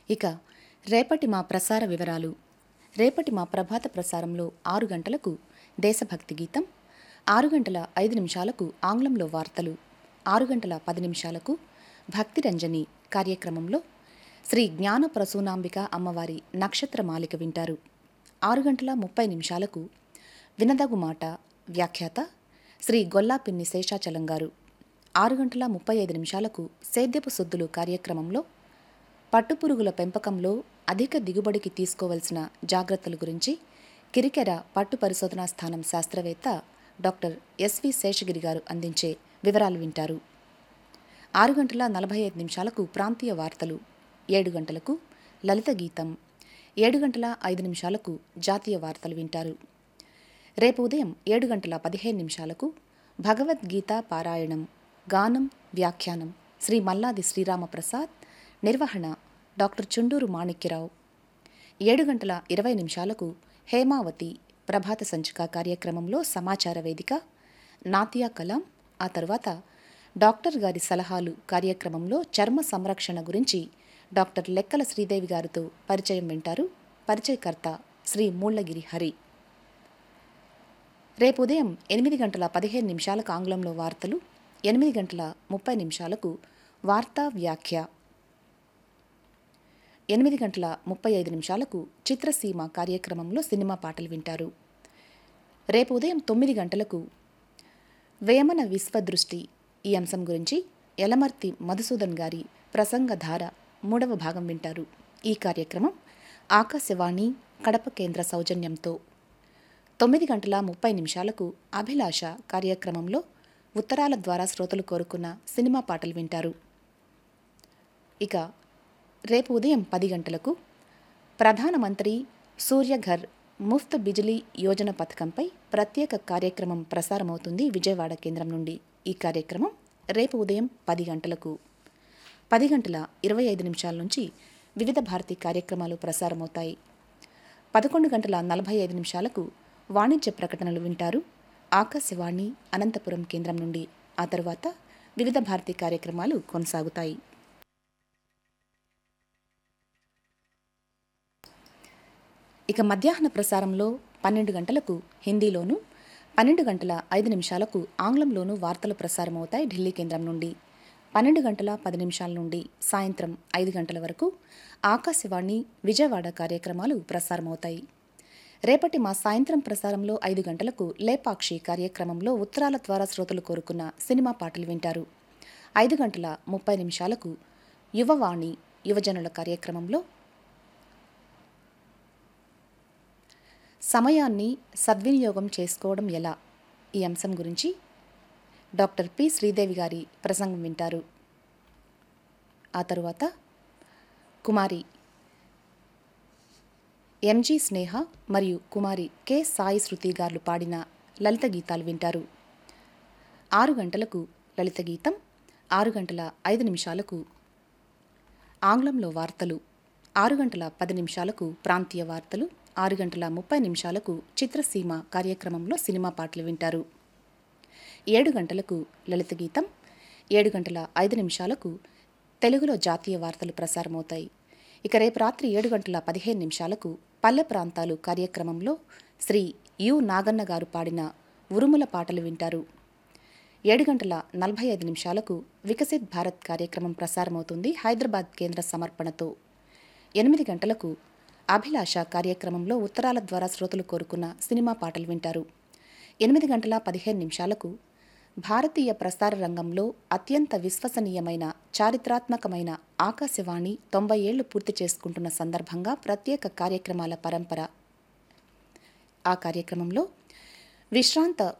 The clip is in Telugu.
ఇక రేపటి మా ప్రసార వివరాలు రేపటి మా ప్రభాత ప్రసారంలో ఆరు గంటలకు దేశభక్తి గీతం ఆరు గంటల ఐదు నిమిషాలకు ఆంగ్లంలో వార్తలు ఆరు గంటల పది నిమిషాలకు భక్తి రంజని కార్యక్రమంలో శ్రీ జ్ఞాన ప్రసూనాంబిక అమ్మవారి నక్షత్ర మాలిక వింటారు ఆరు గంటల ముప్పై నిమిషాలకు వినదగు మాట వ్యాఖ్యాత శ్రీ గొల్లాపిన్ని శేషాచలం గారు ఆరు గంటల ముప్పై ఐదు నిమిషాలకు సేద్యపు సొద్దులు కార్యక్రమంలో పట్టుపురుగుల పెంపకంలో అధిక దిగుబడికి తీసుకోవలసిన జాగ్రత్తల గురించి కిరికెర పట్టు పరిశోధనా స్థానం శాస్త్రవేత్త డాక్టర్ ఎస్వి శేషగిరి గారు అందించే వివరాలు వింటారు ఆరు గంటల నలభై ఐదు నిమిషాలకు ప్రాంతీయ వార్తలు ఏడు గంటలకు లలిత గీతం ఏడు గంటల ఐదు నిమిషాలకు జాతీయ వార్తలు వింటారు రేపు ఉదయం ఏడు గంటల పదిహేను నిమిషాలకు భగవద్గీత పారాయణం గానం వ్యాఖ్యానం శ్రీ మల్లాది శ్రీరామప్రసాద్ నిర్వహణ డాక్టర్ చుండూరు మాణిక్యరావు ఏడు గంటల ఇరవై నిమిషాలకు హేమావతి ప్రభాత సంచిక కార్యక్రమంలో సమాచార వేదిక నాతియా కలాం ఆ తర్వాత డాక్టర్ గారి సలహాలు కార్యక్రమంలో చర్మ సంరక్షణ గురించి డాక్టర్ లెక్కల శ్రీదేవి గారితో పరిచయం వింటారు పరిచయకర్త శ్రీ మూళ్లగిరి హరి రేపు ఉదయం ఎనిమిది గంటల పదిహేను నిమిషాలకు ఆంగ్లంలో వార్తలు ఎనిమిది గంటల ముప్పై నిమిషాలకు వార్తా వ్యాఖ్య ఎనిమిది గంటల ముప్పై ఐదు నిమిషాలకు చిత్రసీమ కార్యక్రమంలో సినిమా పాటలు వింటారు రేపు ఉదయం తొమ్మిది గంటలకు వేమన విశ్వదృష్టి ఈ అంశం గురించి యలమర్తి మధుసూదన్ గారి ప్రసంగధార మూడవ భాగం వింటారు ఈ కార్యక్రమం ఆకాశవాణి కడప కేంద్ర సౌజన్యంతో తొమ్మిది గంటల ముప్పై నిమిషాలకు అభిలాష కార్యక్రమంలో ఉత్తరాల ద్వారా శ్రోతలు కోరుకున్న సినిమా పాటలు వింటారు ఇక రేపు ఉదయం పది గంటలకు ప్రధానమంత్రి సూర్యఘర్ ముఫ్త్ బిజిలీ యోజన పథకంపై ప్రత్యేక కార్యక్రమం ప్రసారమవుతుంది విజయవాడ కేంద్రం నుండి ఈ కార్యక్రమం రేపు ఉదయం పది గంటలకు పది గంటల ఇరవై ఐదు నిమిషాల నుంచి వివిధ భారతి కార్యక్రమాలు ప్రసారమవుతాయి పదకొండు గంటల నలభై ఐదు నిమిషాలకు వాణిజ్య ప్రకటనలు వింటారు ఆకాశవాణి అనంతపురం కేంద్రం నుండి ఆ తర్వాత వివిధ భారతి కార్యక్రమాలు కొనసాగుతాయి ఇక మధ్యాహ్న ప్రసారంలో పన్నెండు గంటలకు హిందీలోను పన్నెండు గంటల ఐదు నిమిషాలకు ఆంగ్లంలోనూ వార్తలు ప్రసారమవుతాయి ఢిల్లీ కేంద్రం నుండి పన్నెండు గంటల పది నిమిషాల నుండి సాయంత్రం ఐదు గంటల వరకు ఆకాశవాణి విజయవాడ కార్యక్రమాలు ప్రసారమవుతాయి రేపటి మా సాయంత్రం ప్రసారంలో ఐదు గంటలకు లేపాక్షి కార్యక్రమంలో ఉత్తరాల ద్వారా శ్రోతలు కోరుకున్న సినిమా పాటలు వింటారు ఐదు గంటల ముప్పై నిమిషాలకు యువవాణి యువజనుల కార్యక్రమంలో సమయాన్ని సద్వినియోగం చేసుకోవడం ఎలా ఈ అంశం గురించి డాక్టర్ పి శ్రీదేవి గారి ప్రసంగం వింటారు ఆ తరువాత కుమారి ఎంజి స్నేహ మరియు కుమారి కె సాయి శృతి గారు పాడిన లలిత గీతాలు వింటారు ఆరు గంటలకు లలిత గీతం ఆరు గంటల ఐదు నిమిషాలకు ఆంగ్లంలో వార్తలు ఆరు గంటల పది నిమిషాలకు ప్రాంతీయ వార్తలు ఆరు గంటల ముప్పై నిమిషాలకు చిత్రసీమ కార్యక్రమంలో సినిమా పాటలు వింటారు ఏడు గంటలకు లలిత గీతం ఏడు గంటల ఐదు నిమిషాలకు తెలుగులో జాతీయ వార్తలు ప్రసారమవుతాయి ఇక రేపు రాత్రి ఏడు గంటల పదిహేను నిమిషాలకు పల్లె ప్రాంతాలు కార్యక్రమంలో శ్రీ యు నాగన్న గారు పాడిన ఉరుముల పాటలు వింటారు ఏడు గంటల నలభై ఐదు నిమిషాలకు వికసిత్ భారత్ కార్యక్రమం ప్రసారమవుతుంది హైదరాబాద్ కేంద్ర సమర్పణతో ఎనిమిది గంటలకు అభిలాష కార్యక్రమంలో ఉత్తరాల ద్వారా శ్రోతలు కోరుకున్న సినిమా పాటలు వింటారు ఎనిమిది గంటల పదిహేను నిమిషాలకు భారతీయ ప్రసార రంగంలో అత్యంత విశ్వసనీయమైన చారిత్రాత్మకమైన ఆకాశవాణి తొంభై ఏళ్లు పూర్తి చేసుకుంటున్న సందర్భంగా ప్రత్యేక కార్యక్రమాల పరంపర ఆ కార్యక్రమంలో విశ్రాంత